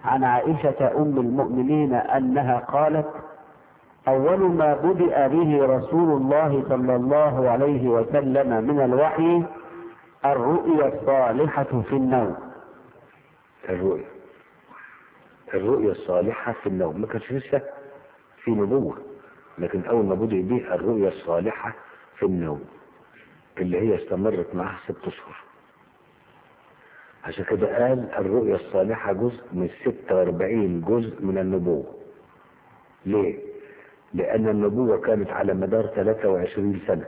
عن عائشة أم المؤمنين أنها قالت أول ما بدأ به رسول الله صلى الله عليه وسلم من الوحي الرؤيا الصالحة في النوم الرؤيا الرؤيا الصالحة في النوم ما كانش لسه في نبوة لكن أول ما بدأ به الرؤيا الصالحة في النوم اللي هي استمرت معها ست أشهر عشان كده قال الرؤيا الصالحة جزء من 46 جزء من النبوة ليه؟ لأن النبوة كانت على مدار 23 سنة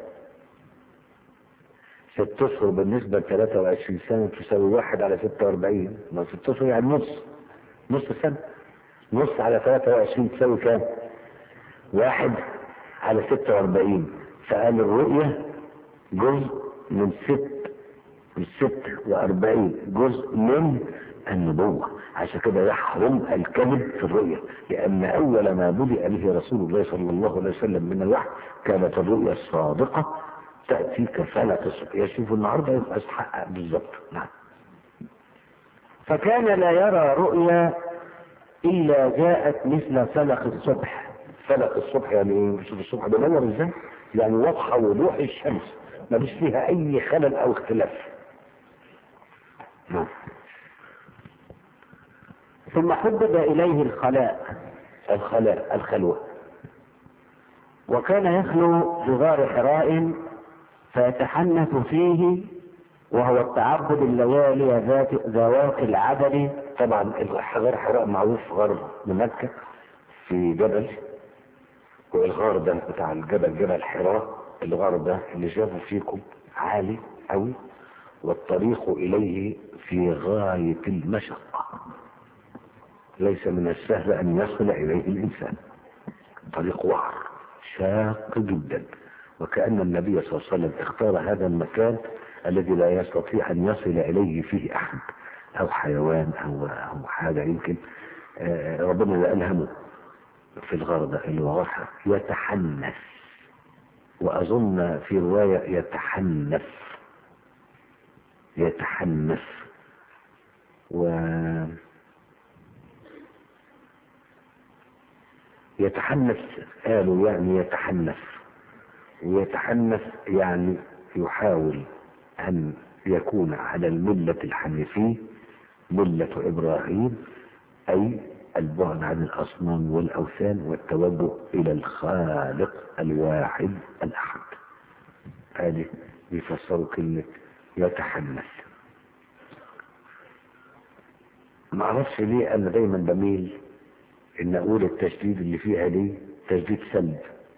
ست أشهر بالنسبة ل 23 سنة تساوي واحد على 46 ما ست أشهر يعني نص نص سنة نص على 23 تساوي كام؟ واحد على 46 فقال الرؤية جزء من ست من 46 جزء من النبوة عشان كده يحرم الكذب في الرؤية لأن أول ما بدأ به رسول الله صلى الله عليه وسلم من الوحي كانت الرؤيا الصادقة تأتي كفالة الصبح يشوف النهاردة يبقى يتحقق بالظبط نعم فكان لا يرى رؤيا إلا جاءت مثل فلق الصبح فلق الصبح يعني ايه شوف الصبح بينور ازاي يعني واضحة وضوح الشمس ما فيش فيها أي خلل أو اختلاف نعم ثم حبب إليه الخلاء الخلاء الخلوة وكان يخلو بغار حراء فيتحنث فيه وهو التعبد الليالي ذات ذوات العدد طبعا غار حراء معروف غار بمكة في جبل والغار ده بتاع الجبل جبل حراء الغار ده اللي شافوا فيكم عالي قوي والطريق إليه في غاية المشقة ليس من السهل أن يصل إليه الإنسان طريق وعر شاق جدا وكأن النبي صلى الله عليه وسلم اختار هذا المكان الذي لا يستطيع أن يصل إليه فيه أحد أو حيوان أو أو حاجة يمكن آه، ربنا لا ألهمه في الغار ده اللي هو راح يتحنث وأظن في رواية يتحنث يتحنث و يتحنث قالوا يعني يتحنث ويتحنث يعني يحاول أن يكون على الملة الحنيفية ملة إبراهيم أي البعد عن الأصنام والأوثان والتوجه إلى الخالق الواحد الأحد هذه يفسروا كلمة يتحنث ما اعرفش ليه انا دايما بميل ان اقول التشديد اللي فيها دي تشديد سلب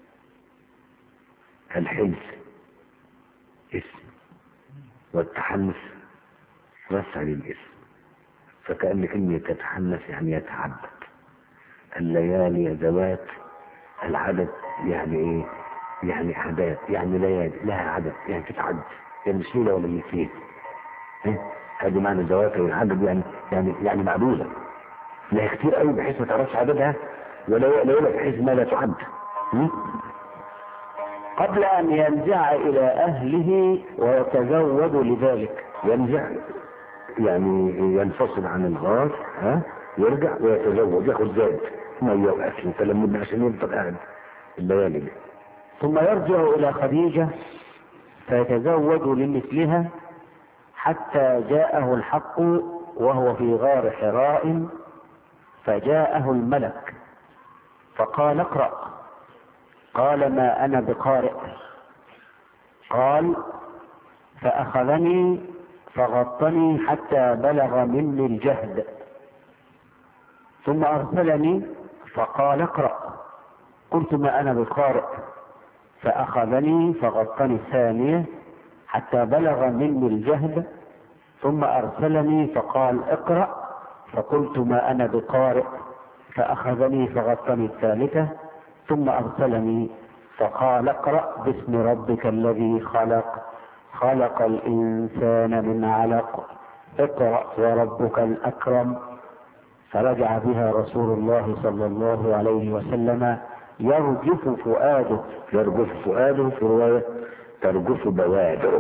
الحنث اسم والتحنث رفع للاسم فكأن كلمة يتحنث يعني يتعبد الليالي ذوات العدد يعني ايه يعني عدد يعني ليالي لها عدد يعني تتعد يعني مش ليلة ولا ليلتين إيه؟ هذه معنى ذوات العدد يعني يعني يعني معدودة لا كتير قوي بحيث ما تعرفش عددها ولا ليلة بحيث ما لا تعد إيه؟ قبل أن ينزع إلى أهله ويتزود لذلك ينزع يعني ينفصل عن الغار ها يرجع ويتزوج ياخد زاد ميه واكل فلما عشان يفضل قاعد الليالي دي ثم يرجع إلى خديجة فيتزوج لمثلها حتى جاءه الحق وهو في غار حراء فجاءه الملك فقال اقرأ قال ما أنا بقارئ قال فأخذني فغطني حتى بلغ مني الجهد ثم أرسلني فقال اقرأ قلت ما أنا بقارئ فأخذني فغطني الثانية حتى بلغ مني الجهد ثم أرسلني فقال اقرأ فقلت ما أنا بقارئ فأخذني فغطني الثالثة ثم أرسلني فقال اقرأ باسم ربك الذي خلق خلق الإنسان من علق اقرأ وربك الأكرم فرجع بها رسول الله صلى الله عليه وسلم يرجف فؤاده يرجف فؤاده في رواية ترجف بوادره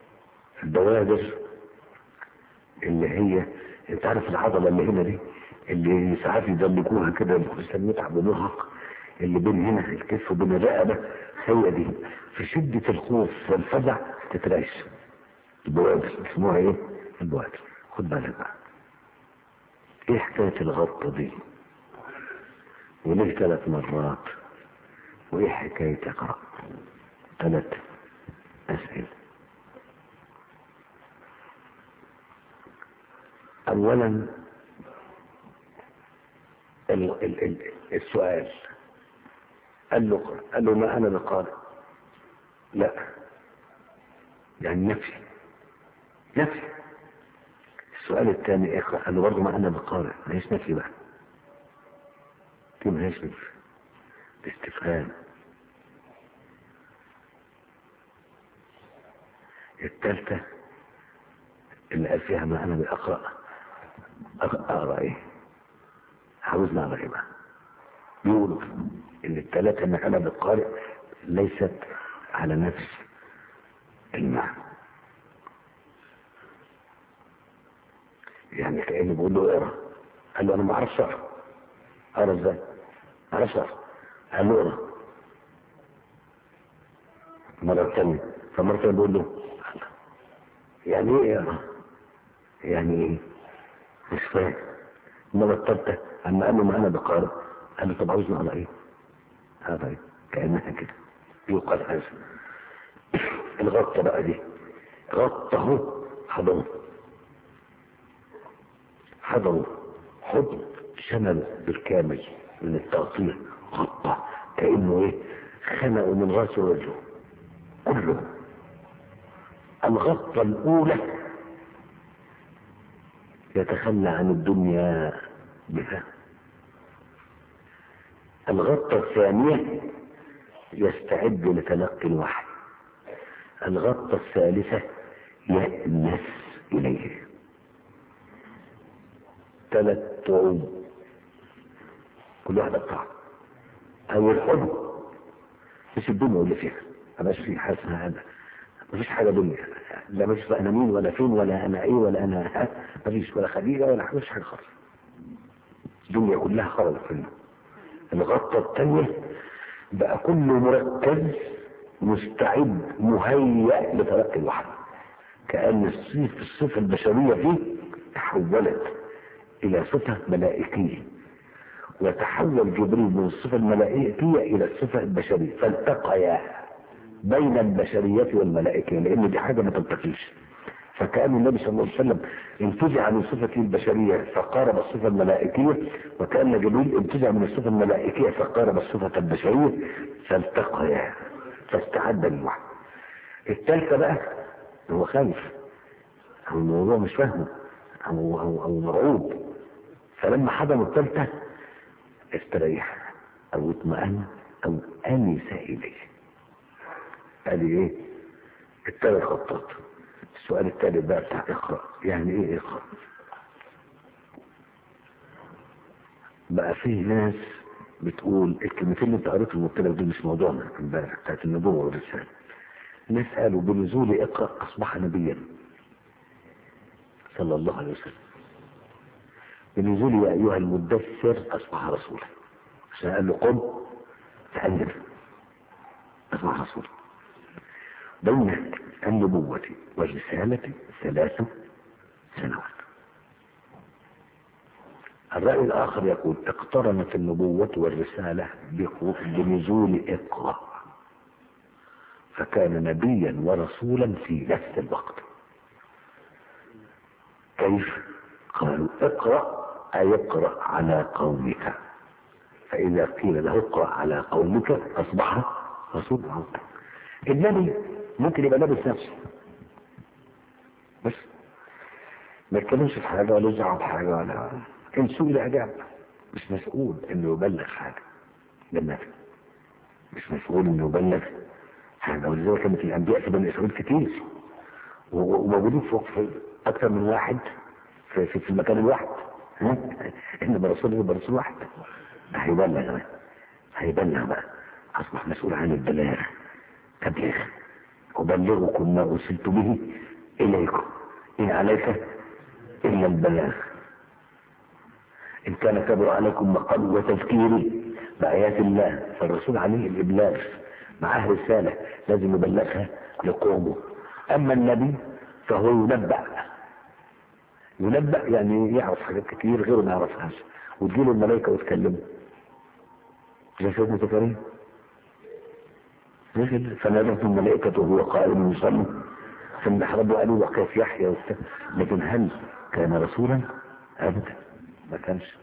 البوادر اللي هي انت عارف العضلة اللي هنا دي اللي ساعات يدلكوها كده الانسان يتعب ومرهق اللي بين هنا الكتف وبين الرقبه هي دي في شده الخوف والفزع تترعش البوادر اسمها ايه؟ البوادر خد بالك بقى ايه حكايه الغطه دي؟ وليه ثلاث مرات؟ وايه حكايه اقرا؟ ثلاث اسئله اولا ال ال ال السؤال قال له قال له ما انا بقارئ لا يعني نفي نفي السؤال الثاني اقرا قال له برضه ما انا بقارئ ما هيش نفي بقى دي ما هيش نفي استفهام الثالثة اللي قال فيها ما انا بقرأ اقرا ايه عاوزنا اقرا ايه بقى بيقولوا ان الثلاثة ان انا بقارئ ليست على نفس المعنى يعني كأنه بيقول له اقرا قال له انا ما اعرفش اقرا اقرا ازاي؟ ما اعرفش اقرا قال له اقرا مرة ثانية فمرة ثانية بيقول له يعني ايه اقرا؟ يعني ايه؟ مش فاهم المرة الثالثة اما قال له ما انا بقارئ قال له طب عاوزني اقرا ايه؟ هذا ايه؟ كأنها كده يقال هذا الغطة بقى دي غطه حضنه حضنه حضن شمل بالكامل من التغطية غطى كأنه ايه خنقه من راسه ورجله كله الغطة الأولى يتخلى عن الدنيا بها الغطة الثانية يستعد لتلقي الوحي الغطة الثالثة يأنس إليه ثلاث طعوم كل واحدة بتاعها أو الحب مش الدنيا اللي فيها مبقاش في حاجة اسمها هذا مفيش حاجة دنيا لا مفيش بقى أنا مين ولا فين ولا أنا إيه ولا أنا ها مفيش ولا خديجة ولا مفيش حاجة خالص الدنيا كلها خرجت منه الغطة الثانية بقى كله مركز مستعد مهيأ لتلقي الوحي كأن الصيف الصفة البشرية فيه تحولت إلى صفة ملائكية وتحول جبريل من الصفة الملائكية إلى الصفة البشرية فالتقيا بين البشرية والملائكة لأن دي حاجة ما تلتقيش فكأن النبي صلى الله عليه وسلم انتزع من صفة البشرية فقارب الصفة الملائكية وكأن جبريل انتزع من الصفة الملائكية فقارب الصفة البشرية فالتقيا فاستعد للوحي الثالثة بقى هو خايف أو الموضوع مش فاهمه أو, أو, أو مرعوب فلما حضر الثالثة استريح أو اطمأن أو أنس إليه قال إيه الثلاث خطات السؤال الثالث بقى بتاع اقرأ يعني ايه اقرأ بقى فيه ناس بتقول الكلمتين اللي انت قريتهم قلت لك دول مش موضوعنا امبارح بتاعت النبوة والرسالة ناس قالوا بنزول اقرأ اصبح نبيا صلى الله عليه وسلم بنزول يا ايها المدثر اصبح رسولا عشان قال له قم فانزل اصبح رسولا بين النبوة والرسالة ثلاث سنوات الرأي الآخر يقول اقترنت النبوة والرسالة بنزول اقرأ فكان نبيا ورسولا في نفس الوقت كيف قالوا اقرأ أي اقرأ على قومك فإذا قيل له اقرأ على قومك أصبح رسولا النبي ممكن يبقى لابس نفسه بس ما يتكلمش في حاجة ولا يزعل بحاجة ولا كان سئل أجاب مش مسؤول إنه يبلغ حاجة ده النبي مش مسؤول إنه يبلغ حاجة ولذلك كانت الأنبياء في بني إسرائيل كتير وموجودين فوق في أكثر من واحد في, في, في المكان الواحد ها إنما رسول يبقى رسول واحد هيبلغ بقى هيبلغ بقى أصبح مسؤول عن البلاغ تبليغ أبلغكم ما أرسلت به إليكم إن عليك إلا البلاغ ان كان كبر عليكم مقام وتذكيري بايات الله فالرسول عليه الابلاغ معاه رساله لازم يبلغها لقومه اما النبي فهو ينبأ ينبأ يعني يعرف حاجات كتير غيره ما يعرفهاش وتجيله الملائكه وتكلمه زي سيدنا زكريا فنادته الملائكة وهو قائم يصلي في المحراب وقالوا له كيف يحيى وبتاع لكن هل كان رسولا؟ أبدا ما كانش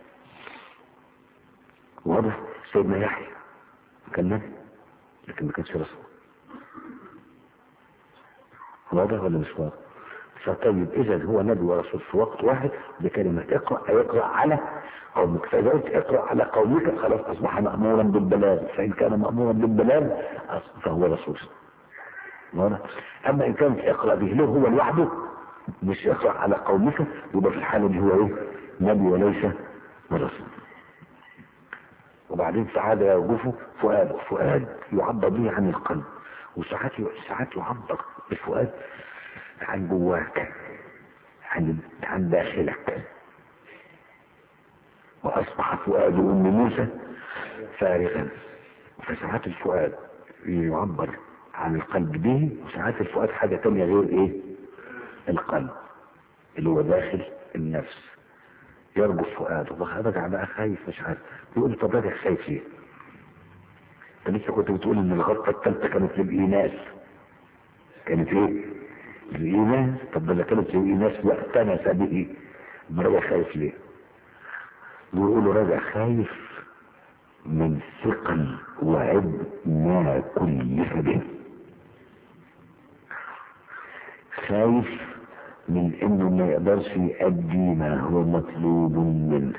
واضح سيدنا يحيى كان نبي لكن ما كانش رسول واضح ولا مش واضح؟ فطيب اذا هو نبي ورسول في وقت واحد بكلمة اقرأ يقرأ على قومك فاذا قلت اقرأ على قومك خلاص اصبح مأمورا بالبلاغ فان كان مأمورا بالبلاغ فهو رسول واضح؟ اما ان كانت اقرأ به له هو لوحده مش اقرأ على قومك يبقى في الحالة دي هو ايه نبي وليس رسول وبعدين سعادة يوقفه فؤاد فؤاد يعبر به عن القلب وساعات ساعات يعبر بالفؤاد عن جواك عن عن داخلك واصبح فؤاد ام موسى فارغا فساعات الفؤاد يعبر عن القلب به وساعات الفؤاد حاجه تانية غير ايه القلب اللي هو داخل النفس يرجف فؤاده راجع بقى خايف مش عارف يقول طب راجع خايف ليه؟ انت لسه كنت بتقول ان الغطه الثالثه كانت للايناس كانت ايه؟ الإيمان طب ده كانت الإيناس واعتنس به راجع خايف ليه بيقولوا راجع خايف من ثقل وعبء ما كلف به خايف من انه ما يقدرش يأدي ما هو مطلوب منه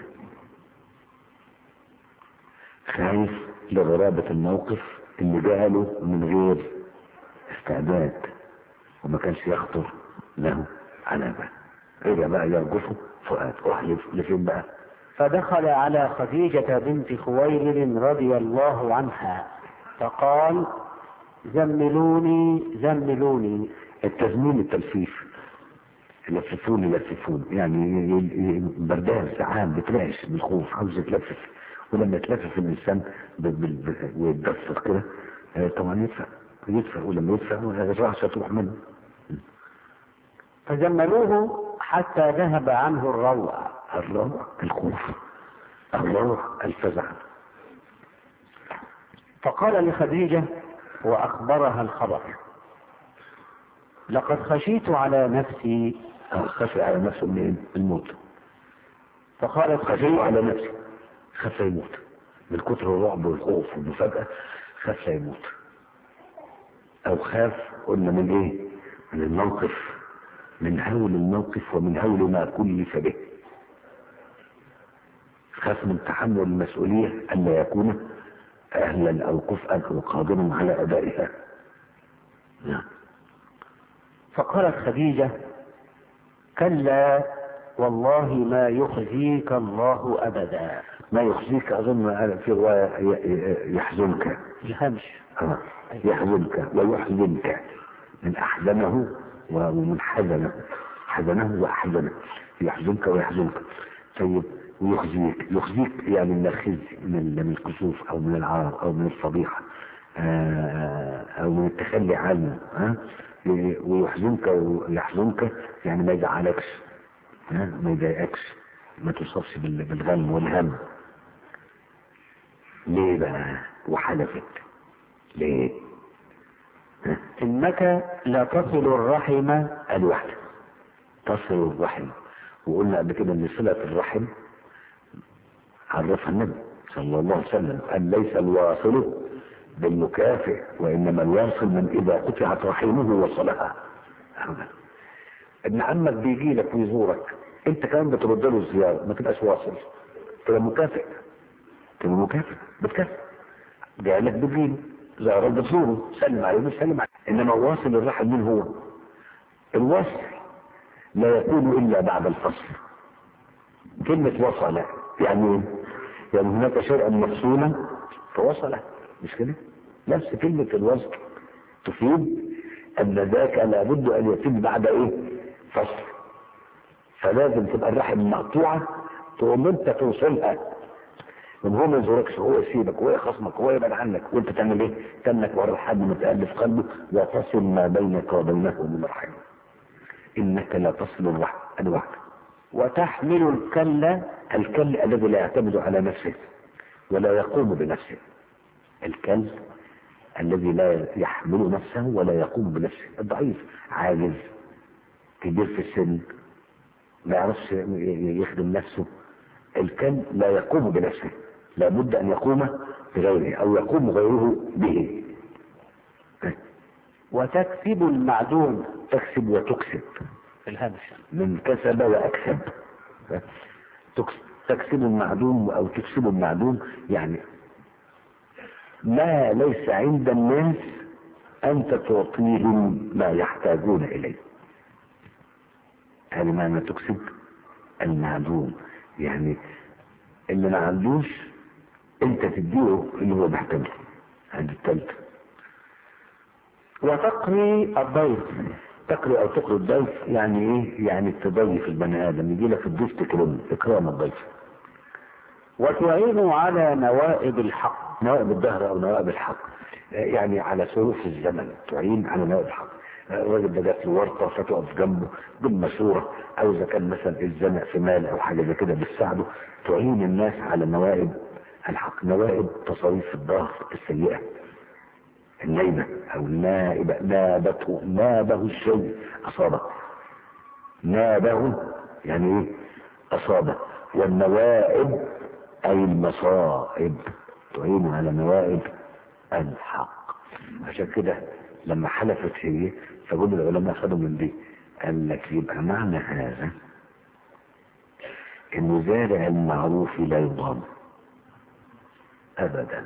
خايف لغرابة الموقف اللي جاله من غير استعداد وما كانش يخطر له على بال رجع بقى يرجفه فؤاد راح لفين بقى فدخل على خديجة بنت خويلد رضي الله عنها فقال زملوني زملوني التزمين التلفيف يلففون يلففون يعني بردان ساعات بترعش بالخوف عاوز يتلفف ولما يتلفف الانسان ويتدفر كده طبعا يدفع يدفع ولما يدفع الرعشه تروح منه فزملوه حتى ذهب عنه الروع الروع الخوف الروع الفزع فقال لخديجة وأخبرها الخبر لقد خشيت على نفسي خشي على نفسه من الموت فقالت خشيت خديجة على نفسي خاف يموت من كتر الرعب والخوف والمفاجأة خاف يموت او خاف قلنا من ايه من الموقف من هول الموقف ومن هول ما كلف به خاف من تحمل المسؤولية ألا يكون أهلا أو كفءا أو قادرا على أدائها نعم فقالت خديجة كلا والله ما يخزيك الله أبدا ما يخزيك أظن في رواية ي- يحزنك الهمش آه. يحزنك ويحزنك من أحزنه ومن حزنه حزنه وأحزنه يحزنك ويحزنك طيب ويخزيك يخزيك يعني من الخزي من من الكسوف أو من العار أو من الفضيحة آه، أو من التخلي عنه ها ويحزنك ويحزنك يعني ما يزعلكش ها؟ ما يضايقكش ما تصابش بال- بالغم والهم ليه بقى وحلفت ليه ها؟ إنك لا تصل الرحم قال واحدة تصل الرحم وقلنا قبل كده ان صلة الرحم عرفها النبي صلى الله عليه وسلم ان ليس الواصل بالمكافئ وانما الواصل من اذا قطعت رحمه وصلها أبدا. ابن عمك بيجي لك ويزورك انت كمان بترد له الزيارة ما تبقاش واصل تبقى مكافئ تبقى مكافئ بتكافئ جاي لك بجيله زيارات بتزوره سلم عليه بتسلم عليه انما واصل الرحم مين هو؟ الوصل لا يكون الا بعد الفصل كلمة وصل يعني ايه؟ يعني هناك شيئا مفصولا فوصل مش كده؟ نفس كلمة الوصل تفيد ان ذاك لابد ان يتم بعد ايه؟ فصل فلازم تبقى الرحم مقطوعة تقوم انت توصلها من هو ما يزوركش هو يسيبك هو يخصمك هو يبعد عنك وانت تعمل ايه؟ تنك ورا لحد ما تألف قلبه وتصل ما بينك وبينه من الرحم انك لا تصل الرحم ادي واحده وتحمل الكل الكل الذي لا يعتمد على نفسه ولا يقوم بنفسه الكل الذي لا يحمل نفسه ولا يقوم بنفسه الضعيف عاجز كبير في السن ما يعرفش يخدم نفسه الكل لا يقوم بنفسه لابد ان يقوم بغيره او يقوم غيره به وتكسب المعدوم تكسب وتكسب في الهمش من كسب واكسب تكس- تكسب المعدوم او تكسب المعدوم يعني ما ليس عند الناس انت تعطيهم ما يحتاجون اليه هذا معنى تكسب المعدوم يعني اللي ما عندوش انت تديه اللي هو محتاجه هذه الثالثه وتقري الضيف تقري او تقري الضيف يعني ايه يعني تضيف البني ادم يجي لك الضيف تكرمه اكرام الضيف وتعين على نوائب الحق نوائب الدهر او نوائب الحق يعني على سلوك الزمن تعين على نوائب الحق الراجل ده جات له ورطه فتقف جنبه بالمشوره او اذا كان مثلا اتزنق في مال او حاجه زي كده بتساعده تعين الناس على نوائب الحق نوائب تصاريف الظهر السيئه النايبه او النائبه نابته نابه الشيء اصابه نابه يعني ايه اصابه والنوائب اي المصائب تعين على نوائب الحق عشان كده لما حلفت هي فقول العلماء خدوا من دي قال لك يبقى معنى هذا ان زارع المعروف لا يضام ابدا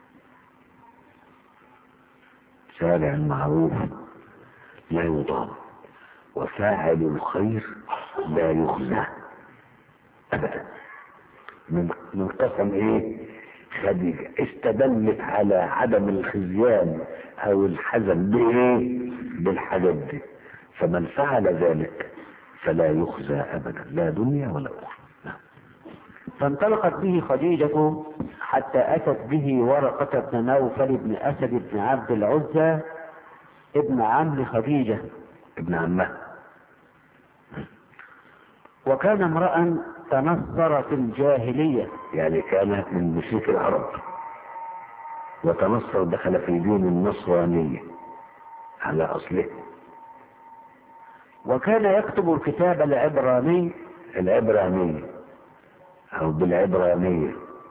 شارع المعروف لا يضام وفاعل الخير لا يخزى ابدا من من قسم ايه خديجة استدلت على عدم الخزيان او الحزن بايه بالحاجات دي فمن فعل ذلك فلا يخزى ابدا لا دنيا ولا اخرى نعم. فانطلقت به خديجة حتى أتت به ورقة بن نوفل بن أسد بن عبد العزى ابن عم خديجة ابن عمه وكان امرأ تنصر في الجاهلية يعني كان من مشرك العرب وتنصر دخل في دين النصرانية على أصله وكان يكتب الكتاب العبراني العبرانية أو بالعبرانية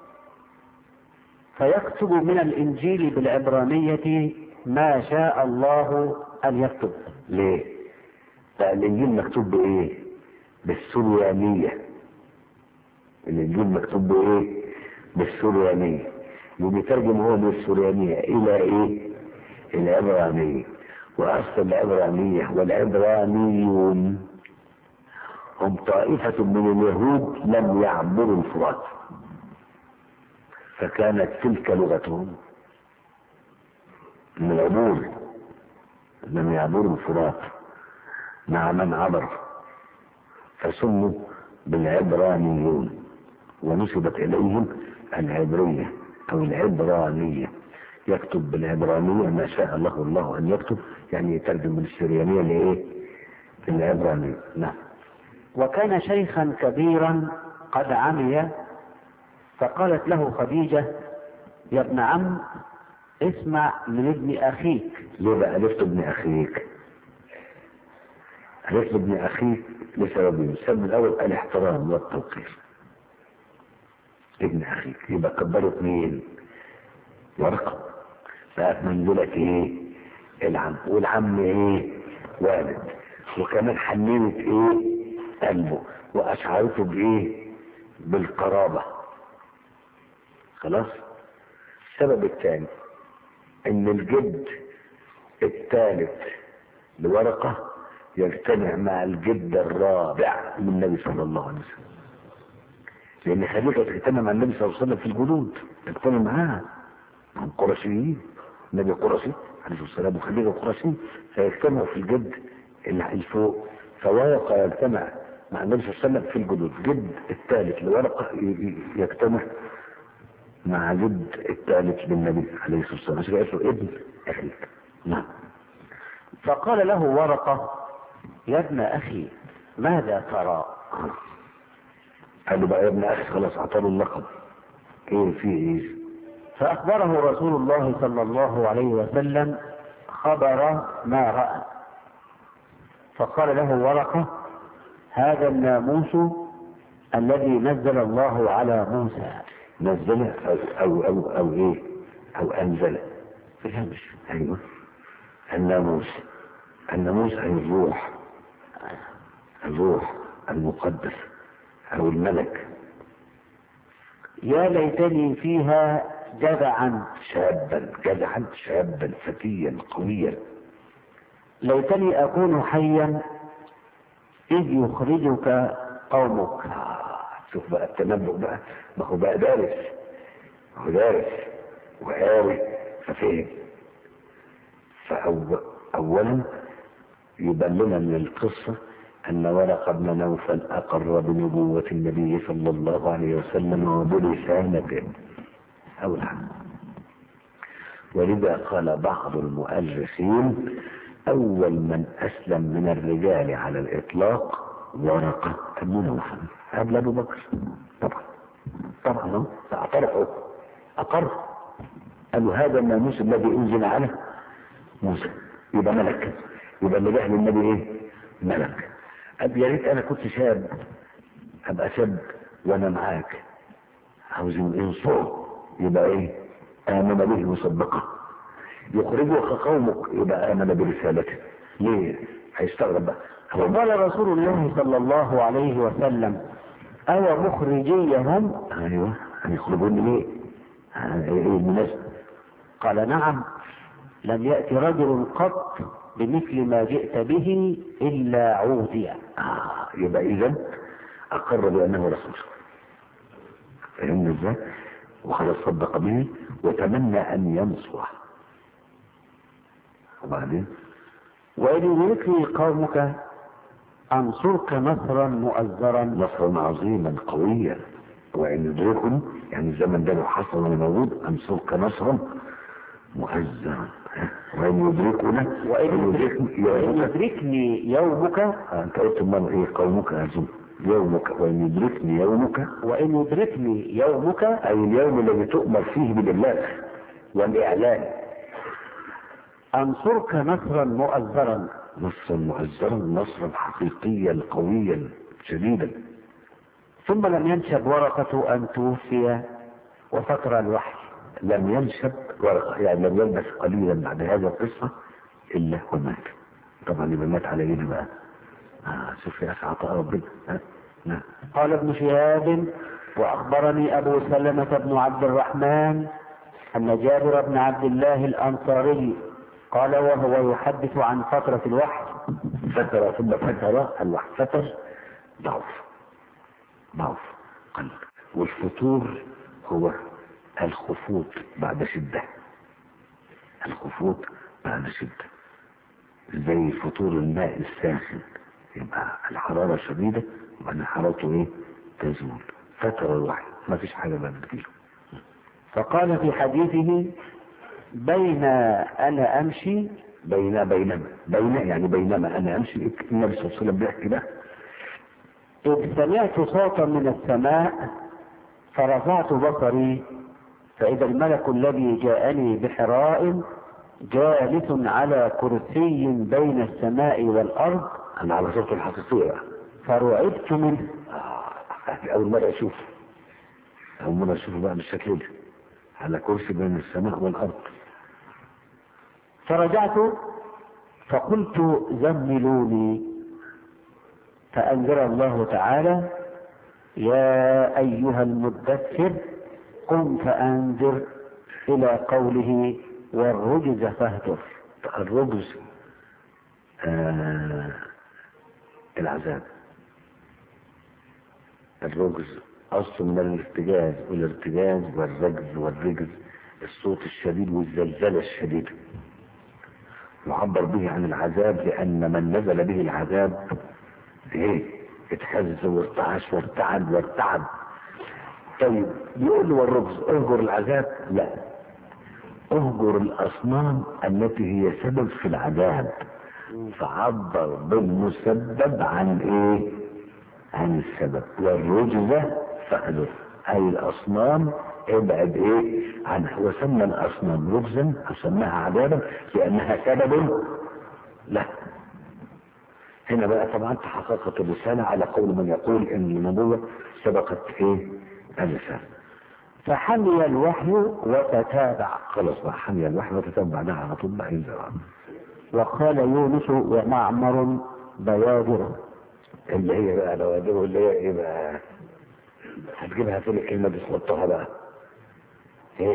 فيكتب من الإنجيل بالعبرانية ما شاء الله أن يكتب ليه؟ بقى الإنجيل مكتوب بإيه؟ بالسريانية الإنجيل مكتوب بإيه؟ بالسريانية يقوم يترجم هو من السريانية إلى إيه؟ العبرانية وأصل العبرانية والعبرانيون هم طائفة من اليهود لم يعبروا الفرات فكانت تلك لغتهم من العبور لم يعبروا الفرات مع من عبر فسموا بالعبرانيون ونسبت إليهم العبرية أو العبرانية يكتب بالعبرانية ما شاء الله الله أن يكتب يعني يترجم من السريانية لإيه؟ العبرانية نعم وكان شيخا كبيرا قد عمي فقالت له خديجة يا ابن عم اسمع من ابن أخيك ليه بقى عرفت ابن أخيك؟ عرفت ابن أخيك لسببين السبب الأول الاحترام والتوقير ابن أخيك يبقى كبرت مين؟ ورقة بقت منزلة ايه؟ العم والعم ايه؟ والد وكمان حننت ايه؟ قلبه واشعرته بايه؟ بالقرابة خلاص؟ السبب الثاني ان الجد الثالث لورقة يجتمع مع الجد الرابع من النبي صلى الله عليه وسلم لان خديجة تجتمع مع النبي صلى الله عليه وسلم في الجدود تجتمع معاه هم قرشيين النبي قرشي عليه الصلاه والسلام وخديجه قرشي فيجتمعوا في الجد اللي الفوق فورقه يجتمع مع النبي صلى الله عليه وسلم في الجدود جد الثالث لورقة ي- ي- يجتمع مع جد الثالث للنبي عليه الصلاة والسلام عشان كده قالت له ابن أخيك نعم فقال له ورقة يا ابن أخي ماذا ترى قال له بقى يا ابن أخي خلاص أعطاه اللقب إيه في إيه فأخبره رسول الله صلى الله عليه وسلم خبر ما رأى فقال له ورقة هذا الناموس الذي نزل الله على موسى نزله أو أو أو, أو إيه أو أنزله في الهمش أيوه الناموس الناموس أي الروح الروح المقدس أو الملك يا ليتني فيها جدعا شابا جدعا شابا فتيا قويا ليتني أكون حيا إذ يخرجك قومك آه، شوف بقى التنبؤ بقى ما هو بقى دارس ما هو دارس وقاري ففهم فأولا يبان لنا من القصة أن ورق بن نوفل أقر بنبوة النبي صلى الله عليه وسلم وبلسانته أول حاجة ولذا قال بعض المؤرخين أول من أسلم من الرجال على الإطلاق ورقة بن نوفل قبل أبو بكر طبعا طبعا أهو، اعترفوا أقر قالوا هذا الناموس الذي أنزل على موسى يبقى ملك يبقى اللي جه للنبي إيه؟ ملك قال يا ريت أنا كنت شاب أبقى شاب وأنا معاك عاوزين ينصره يبقى إيه؟ آمن به مصدقا يخرجك قومك يبقى آمن برسالته ليه؟ هيستغرب بقى هو وقال رسول الله صلى الله عليه وسلم أو مخرجيهم ايوه هيخرجوني ليه؟ ها، ايه المناسبة؟ قال نعم لم يأت رجل قط بمثل ما جئت به إلا عودي آه يبقى إذا أقر بأنه رسول فهمنا إزاي؟ وخلاص صدق به وتمنى أن ينصره وبعدين وإن يدركني قومك أنصرك نصرا مؤزرا نصرا عظيما قويا وإن يدركني يعني الزمن ده لو حصل وأنا موجود أنصرك نصرا مؤزرا وإن يدركنا وإن يدركني وإن يومك يدركني يومك آه، أنت قلت مرة إيه قومك أظن يومك وإن يدركني يومك وإن يدركني يومك أي اليوم الذي تؤمر فيه بالإبلاغ والإعلان أنصرك نصرا مؤزرا نصرا مؤزرا نصرا حقيقيا قويا شديدا ثم لم ينشب ورقة أن توفي وفتر الوحي لم ينشب ورقة يعني لم يلبث قليلا بعد هذا القصة إلا ومات طبعا يبقى مات على ايه بقى آه شوف يا أخي عطاء ربنا ها نعم قال ابن شهاب وأخبرني أبو سلمة بن عبد الرحمن أن جابر بن عبد الله الأنصاري قال وهو يحدث عن فترة الوحي فترة ثم فترة الوحي فتر ضعف ضعف قلب والفتور هو الخفوت بعد شدة الخفوت بعد شدة زي فتور الماء الساخن يبقى الحرارة شديدة وبعدين حرارته ايه تزول فترة الوحي ما فيش حاجة بقى بتجيله فقال في حديثه بين أنا أمشي بين بينما بين يعني بينما انا امشي النبي صلى الله عليه وسلم بيحكي ده إذ سمعت صوتا من السماء فرفعت بصري فإذا الملك الذي جاءني بحراء جالس على كرسي بين السماء والأرض انا على صورته الحقيقية بقى فرعبت منه آه، أول مرة أشوف أول مرة أشوفه بقى بالشكل ده على كرسي بين السماء والأرض فرجعت فقلت زملوني فأنزل الله تعالى يا أيها المدثر قم فأنذر إلى قوله والرجز فاهجر الرجز آه العذاب الرجز أصل من الارتجاز والارتجاز والرجز والرجز الصوت الشديد والزلزلة الشديدة يعبر به عن العذاب لأن من نزل به العذاب إيه اتهز وارتعش وارتعد وارتعد طيب بيقول له والرجز اهجر العذاب لا اهجر الاصنام التي هي سبب في العذاب فعبر بالمسبب عن ايه عن السبب والرجز فاهجر اي الاصنام ابعد ايه عنها وسمى الاصنام رجزا وسماها عذابا لانها سبب له هنا بقى طبعا تحققت الرسالة على قول من يقول ان النبوة سبقت ايه الرسالة فحمي الوحي وتتابع خلاص بقى حمي الوحي وتتبع بعدها على طول بقى ينزل عنه. وقال يونس ومعمر بوادر اللي هي بقى بوادره اللي هي ايه بقى هتجيبها فين الكلمة دي تحطها بقى ايه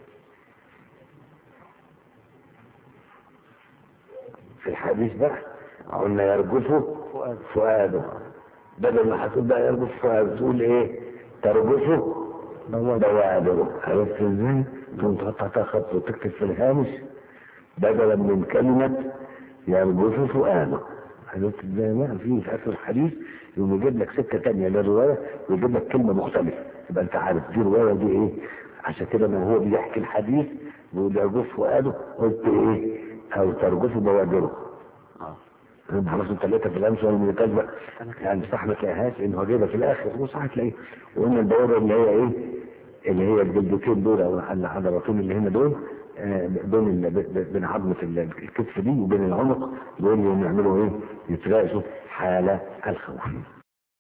في الحديث بقى قلنا يرجفه فؤاده بدل ما هتقول بقى يرجف فؤاده تقول ايه ترجفه بوادره عرفت ازاي؟ تقوم تحطها خط وتكتب في الهامش بدلا من كلمة يرجف فؤاده عرفت ازاي؟ ما في في اخر الحديث يقوم يجيب لك سكة تانية للرواية ويجيب لك كلمة مختلفة يبقى انت عارف دي رواية دي ايه عشان كده ما هو بيحكي الحديث بيقول يرجف فؤاده قلت ايه او ترجف بوادره خلاص انت لقيتها في الامس ولا من كذبه يعني صح ما تلاقيهاش لان هو جايبها في الاخر وصح هتلاقيه وقلنا الدوره اللي هي ايه اللي هي الجلدتين دول او العضلتين اللي هنا دول آه، بين ال- ب- بين عظمه ال- الكتف دي وبين العنق دول يعملوا ايه؟ يتراقصوا حاله الخوف